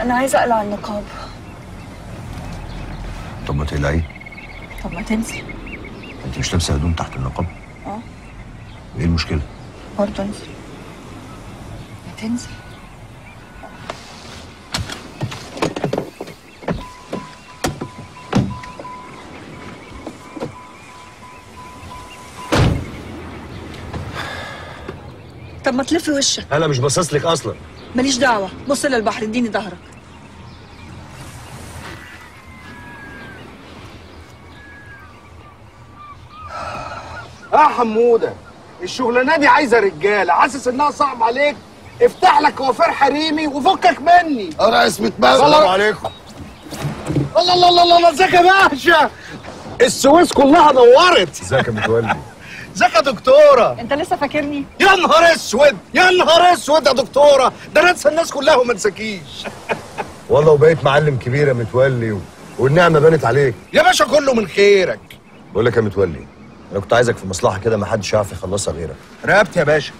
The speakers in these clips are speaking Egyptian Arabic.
انا عايزه اقلع النقاب طب ما تقلعي طب ما تنزل انت مش لابسه هدوم تحت النقاب اه ايه المشكله برضه انزل ما تنزل طب ما تلفي وشك انا مش باصص لك اصلا ماليش دعوه بص للبحر اديني ظهرك اه حموده الشغلانه دي عايزه رجاله حاسس انها صعب عليك افتح لك وفير حريمي وفكك مني انا اسمي تبارك السلام عليكم الله الله الله الله ازيك يا باشا السويس كلها نورت ازيك يا متولي ازيك يا دكتوره انت لسه فاكرني يا نهار اسود يا نهار اسود يا دكتوره ده انا انسى الناس كلها وما انساكيش والله وبقيت معلم كبير يا متولي و... والنعمه بانت عليك يا باشا كله من خيرك بقول لك يا متولي انا كنت عايزك في مصلحه كده ما حدش يعرف يخلصها غيرك رقبت يا باشا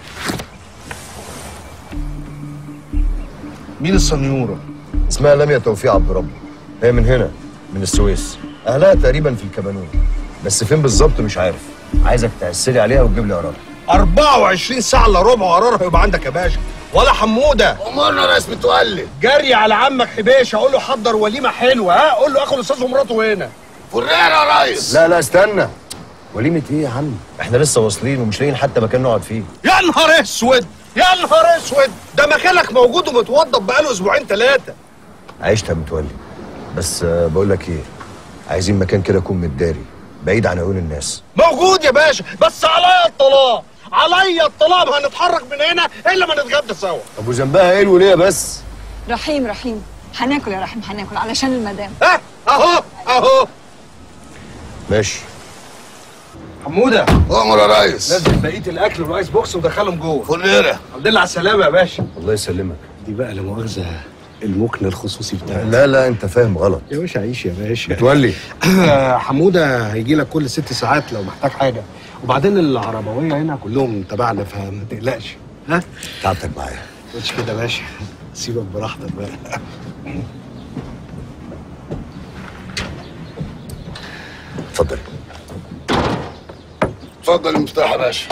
مين السنيوره اسمها لميا توفيق عبد ربه هي من هنا من السويس اهلها تقريبا في الكبانون بس فين بالظبط مش عارف عايزك تعسلي عليها وتجيب لي قرار 24 ساعه الا ربع قرارها يبقى عندك يا باشا ولا حموده امورنا ناس متولي جري على عمك حبيشه قول له حضر وليمه حلوه ها قول له اخد الاستاذ ومراته هنا فريرة يا ريس لا لا استنى وليمه ايه يا عم احنا لسه واصلين ومش لاقيين حتى مكان نقعد فيه يا نهار اسود يا نهار اسود ده مكانك موجود ومتوضب بقاله اسبوعين ثلاثه عشت يا متولي بس آه، بقول لك ايه عايزين مكان كده يكون متداري بعيد عن عيون الناس موجود يا باشا بس عليا الطلاق عليا الطلاق ما هنتحرك من هنا الا ما نتغدى سوا طب وذنبها ايه الوليه بس رحيم رحيم هناكل يا رحيم هناكل علشان المدام ها اهو اهو ماشي حموده امر يا ريس نزل بقيه الاكل والايس بوكس ودخلهم جوه فريرة الحمد لله على السلامه يا باشا الله يسلمك دي بقى لا مؤاخذه المكن الخصوصي بتاعك لا لا انت فاهم غلط يا باشا عيش يا باشا متولي حموده هيجي لك كل ست ساعات لو محتاج حاجه وبعدين العربويه هنا كلهم تبعنا فما تقلقش ها تعبتك معايا مش كده يا باشا سيبك براحتك بقى اتفضل اتفضل المفتاح يا باشا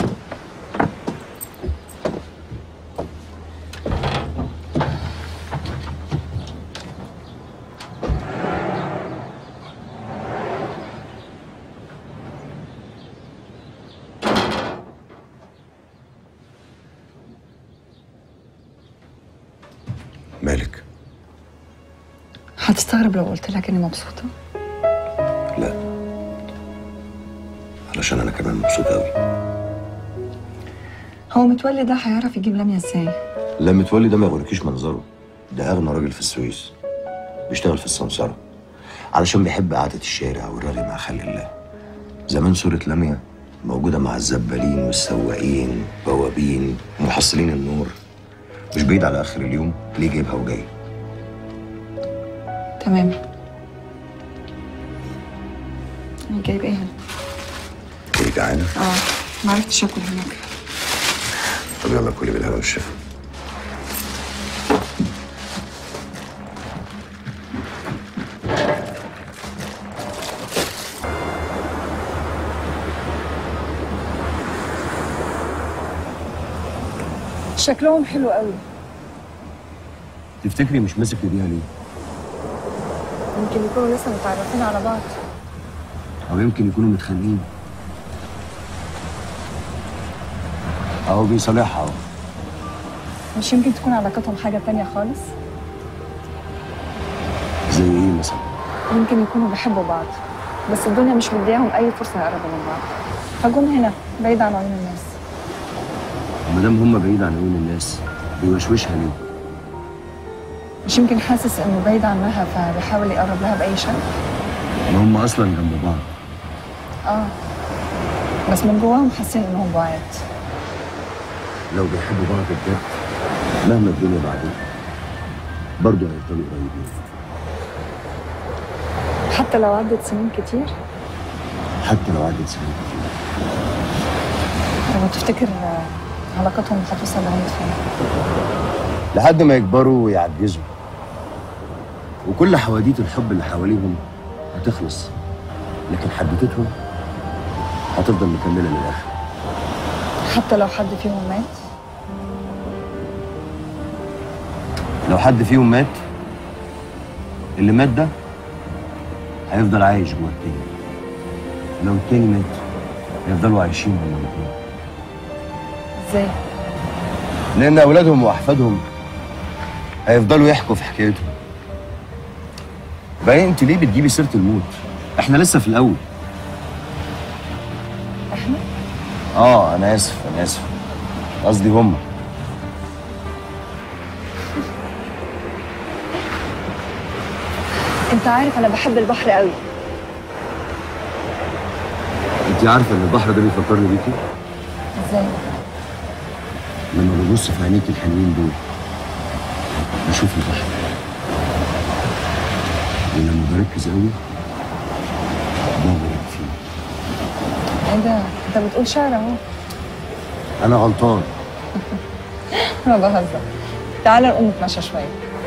مالك هتستغرب لو قلت لك اني مبسوطه لا علشان انا كمان مبسوط قوي هو متولي ده هيعرف يجيب لميا ازاي لا متولي ده ما يغركيش منظره ده اغنى راجل في السويس بيشتغل في السمسرة علشان بيحب قعدة الشارع والرغي مع خلق الله زمان صورة لميا موجودة مع الزبالين والسواقين بوابين محصلين النور مش بعيد على آخر اليوم ليه جايبها وجاي تمام انا جايب ايه هنا ايه جعانة؟ اه ما عرفتش اكل هناك طب يلا كلي بالهنا والشفا شكلهم حلو قوي تفتكري مش ماسك ايديها ليه؟ يمكن يكونوا لسه متعرفين على بعض او يمكن يكونوا متخانقين اهو بيصالحها اهو مش يمكن تكون علاقتهم حاجه تانية خالص زي ايه مثلا؟ يمكن يكونوا بيحبوا بعض بس الدنيا مش مدياهم اي فرصه يقربوا من بعض فجم هنا بعيد عن عيون الناس وما دام هم بعيد عن عيون الناس بيوشوشها ليه؟ مش يمكن حاسس انه بعيد عنها فبيحاول يقرب لها باي شكل ما هم اصلا جنب بعض اه بس من جواهم حاسين انهم بعاد لو بيحبوا بعض بجد مهما الدنيا بعدين برضه هيفضلوا قريبين حتى لو عدت سنين كتير حتى لو عدت سنين كتير لو تفتكر آه، علاقتهم هتوصل لغايه فين لحد ما يكبروا ويعجزوا وكل حواديت الحب اللي حواليهم هتخلص لكن حدوتتهم هتفضل مكمله للاخر حتى لو حد فيهم مات لو حد فيهم مات اللي مات ده هيفضل عايش جوه التاني لو التاني مات هيفضلوا عايشين هما الاتنين ازاي لان اولادهم واحفادهم هيفضلوا يحكوا في حكايتهم بقى انت ليه بتجيبي سيره الموت احنا لسه في الاول احنا اه انا اسف انا اسف قصدي هم انت عارف انا بحب البحر قوي انت عارفه ان البحر ده بيفكرني بيكي ازاي لما ببص في عينيك الحلوين دول بشوف البحر ولما بركز قوي بغرق فيه ايه ده انت بتقول شعر اهو انا غلطان انا بهزر تعال نقوم نتمشى شويه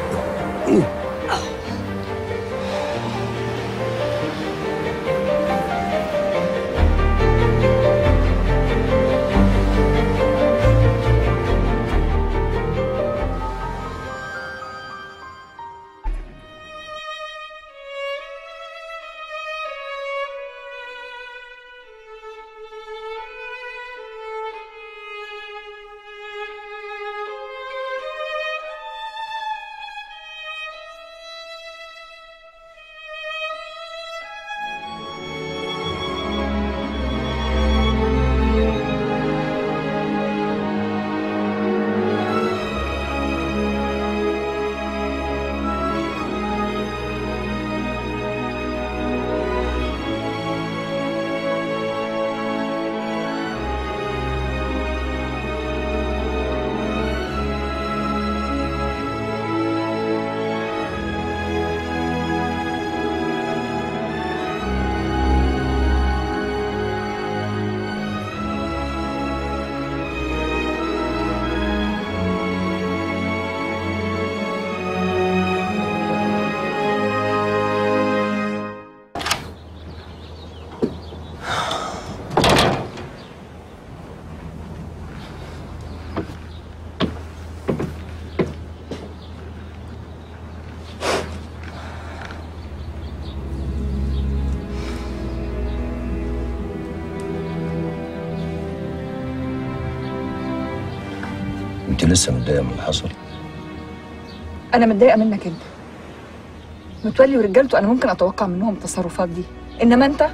انت لسه متضايقه من اللي حصل انا متضايقه منك انت متولي ورجالته انا ممكن اتوقع منهم التصرفات دي انما انت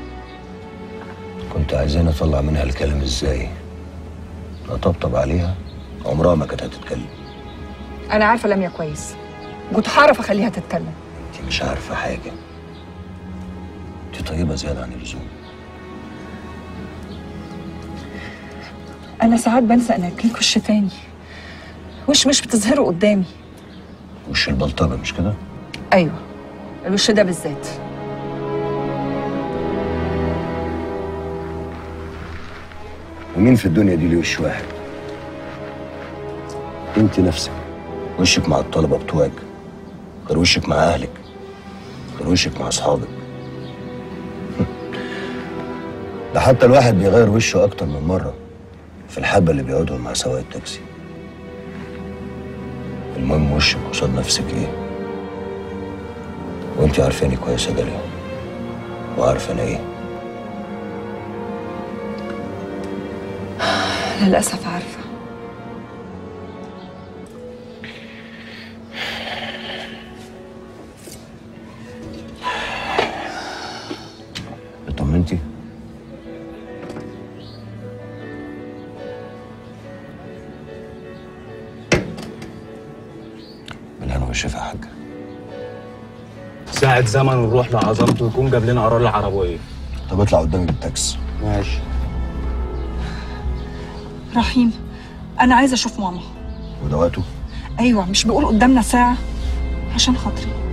كنت عايزين اطلع منها الكلام ازاي اطبطب عليها عمرها ما كانت هتتكلم انا عارفه لميا كويس كنت هعرف اخليها تتكلم انت مش عارفه حاجه انت طيبه زياده عن اللزوم انا ساعات بنسى انك ليك وش تاني وش مش بتظهره قدامي وش البلطجه مش كده ايوه الوش ده بالذات ومين في الدنيا دي ليه وش واحد انت نفسك وشك مع الطلبه بتوعك غير وشك مع اهلك غير وشك مع اصحابك ده حتى الواحد بيغير وشه اكتر من مره في الحبه اللي بيقعدهم مع سواق التاكسي المهم وشك قصاد نفسك ايه وانت عارفاني كويس يا داليا وعارفه انا ايه للاسف عارفه اطمنتي بالهنا والشفا يا حاج ساعة زمن ونروح لعظمته ويكون جاب لنا قرار العربية طب اطلع قدامي بالتاكس ماشي رحيم انا عايزه اشوف ماما ودواته ايوه مش بيقول قدامنا ساعه عشان خاطري